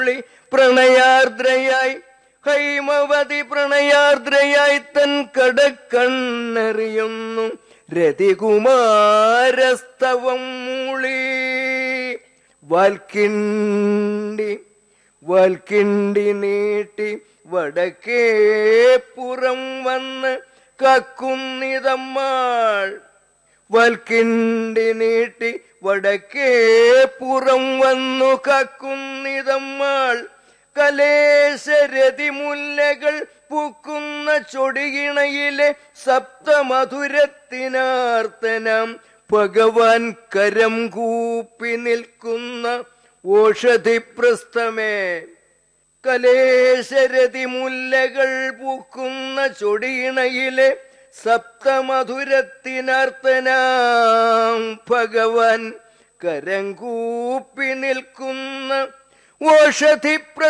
പ്രണയാർദ്രയായി ഹൈമവതി പ്രണയാർദ്രയായി തൻ കടക്കണ്ണെറിയുന്നു രതികുമാരസ്തവം മൂളി വാൽക്കിണ്ടി വാൽക്കിണ്ടി നീട്ടി വടക്കേ പുറം വന്ന് കക്കുന്നിതമ്മാൾ വൽക്കിണ്ടി നീട്ടി വടക്കേ പുറം വന്നു കക്കുന്നിതമ്മാൾ കലേശരതി മുല്ലകൾ പൂക്കുന്ന ചൊടിയിണയിലെ സപ്തമധുരത്തിനാർത്തനം ഭഗവാൻ കരം കൂപ്പി നിൽക്കുന്ന ഓഷധിപ്രസ്ഥമേ കലേശരതി മുല്ലകൾ പൂക്കുന്ന ചൊടിയിണയിലെ സപ്തമധുരത്തിനർത്തനാം ഭഗവാൻ കരം കൂപ്പി നിൽക്കുന്ന ഓഷധി